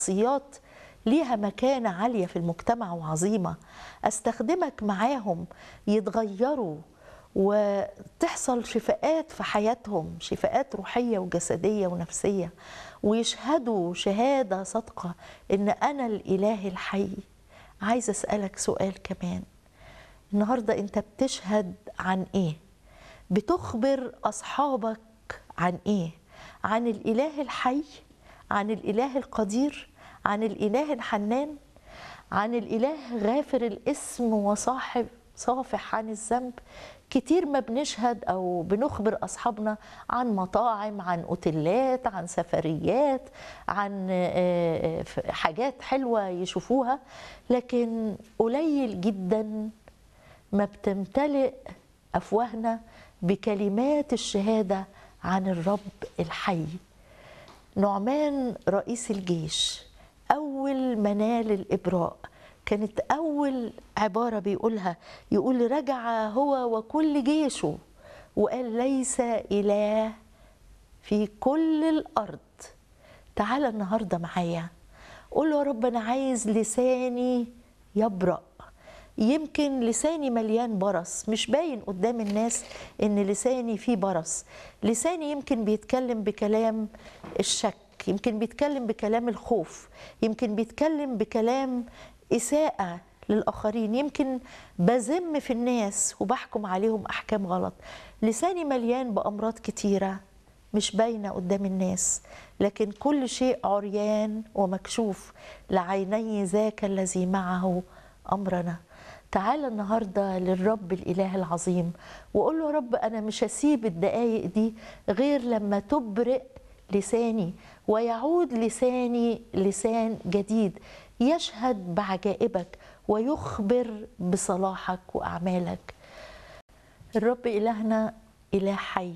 شخصيات ليها مكانة عالية في المجتمع وعظيمة استخدمك معاهم يتغيروا وتحصل شفاءات في حياتهم شفاءات روحية وجسدية ونفسية ويشهدوا شهادة صادقة إن أنا الإله الحي عايز أسألك سؤال كمان النهاردة أنت بتشهد عن إيه؟ بتخبر أصحابك عن إيه؟ عن الإله الحي عن الإله القدير عن الإله الحنان عن الإله غافر الاسم وصاحب صافح عن الذنب كتير ما بنشهد أو بنخبر أصحابنا عن مطاعم عن أوتيلات عن سفريات عن حاجات حلوة يشوفوها لكن قليل جدا ما بتمتلئ أفواهنا بكلمات الشهادة عن الرب الحي نعمان رئيس الجيش أول منال الإبراء كانت أول عبارة بيقولها يقول رجع هو وكل جيشه وقال ليس إله في كل الأرض تعال النهاردة معايا قول له يا رب أنا عايز لساني يبرأ يمكن لساني مليان برص مش باين قدام الناس ان لساني فيه برص لساني يمكن بيتكلم بكلام الشك يمكن بيتكلم بكلام الخوف يمكن بيتكلم بكلام إساءة للآخرين يمكن بذم في الناس وبحكم عليهم أحكام غلط لساني مليان بأمراض كتيرة مش باينة قدام الناس لكن كل شيء عريان ومكشوف لعيني ذاك الذي معه أمرنا تعال النهاردة للرب الإله العظيم وقول له يا رب أنا مش هسيب الدقايق دي غير لما تبرئ لساني ويعود لساني لسان جديد يشهد بعجائبك ويخبر بصلاحك واعمالك الرب الهنا اله حي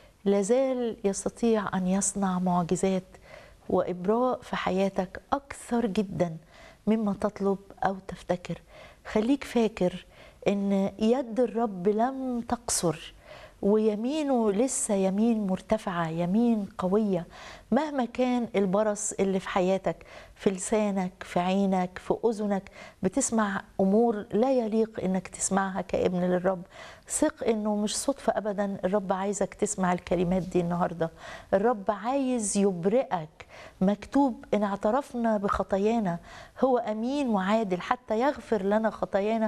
لازال يستطيع ان يصنع معجزات وابراء في حياتك اكثر جدا مما تطلب او تفتكر خليك فاكر ان يد الرب لم تقصر ويمينه لسه يمين مرتفعة يمين قوية مهما كان البرص اللي في حياتك في لسانك في عينك في أذنك بتسمع أمور لا يليق إنك تسمعها كابن للرب ثق إنه مش صدفة أبدا الرب عايزك تسمع الكلمات دي النهاردة الرب عايز يبرئك مكتوب إن اعترفنا بخطايانا هو أمين وعادل حتى يغفر لنا خطايانا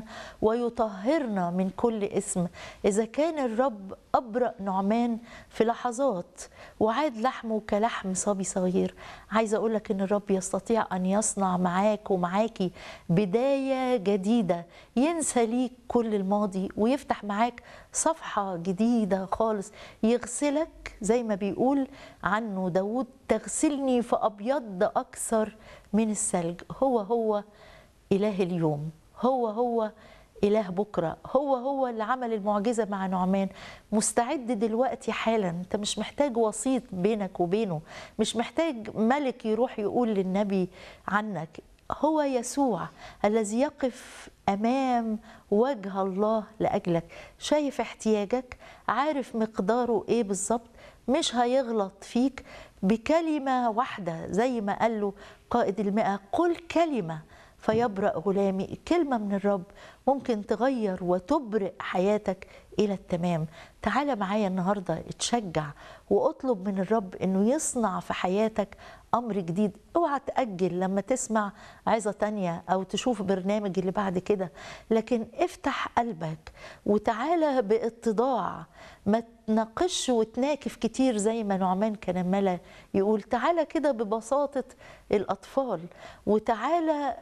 ويطهرنا من كل اسم إذا كان الرب أبرأ نعمان في لحظات وعاد لحمه كلحم صبي صغير عايزة أقول لك إن الرب يستطيع أن يصنع معاك ومعاكي بداية جديدة ينسى ليك كل الماضي ويفتح معاك صفحة جديدة خالص يغسلك زي ما بيقول عنه داود تغسلني فأبيض أكثر من الثلج هو هو إله اليوم هو هو إله بكرة هو هو اللي عمل المعجزة مع نعمان مستعد دلوقتي حالا أنت مش محتاج وسيط بينك وبينه مش محتاج ملك يروح يقول للنبي عنك هو يسوع الذي يقف امام وجه الله لاجلك شايف احتياجك عارف مقداره ايه بالظبط مش هيغلط فيك بكلمه واحده زي ما قال له قائد المئه قل كلمه فيبرأ غلامي كلمة من الرب ممكن تغير وتبرئ حياتك إلى التمام تعال معايا النهاردة اتشجع واطلب من الرب أنه يصنع في حياتك أمر جديد اوعى تأجل لما تسمع عظة تانية أو تشوف برنامج اللي بعد كده لكن افتح قلبك وتعالى باتضاع ما تناقش وتناكف كتير زي ما نعمان كان عمال يقول تعالى كده ببساطة الأطفال وتعالى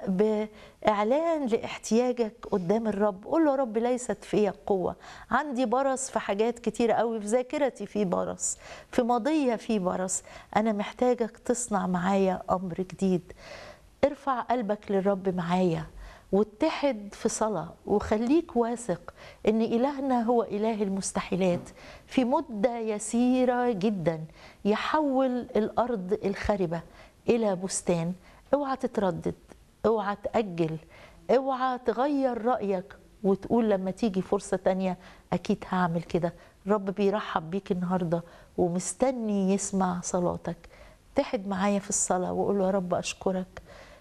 بإعلان لاحتياجك قدام الرب قول له يا رب ليست فيا قوة عندي برص في حاجات كتيرة قوي في ذاكرتي في برص في ماضية في برص أنا محتاجك تصنع معايا أمر جديد ارفع قلبك للرب معايا واتحد في صلاة وخليك واثق ان إلهنا هو إله المستحيلات في مدة يسيرة جدا يحول الأرض الخربة إلى بستان اوعى تتردد اوعى تأجل اوعى تغير رأيك وتقول لما تيجي فرصة تانية أكيد هعمل كده رب بيرحب بيك النهاردة ومستني يسمع صلاتك اتحد معايا في الصلاة وقول له يا رب أشكرك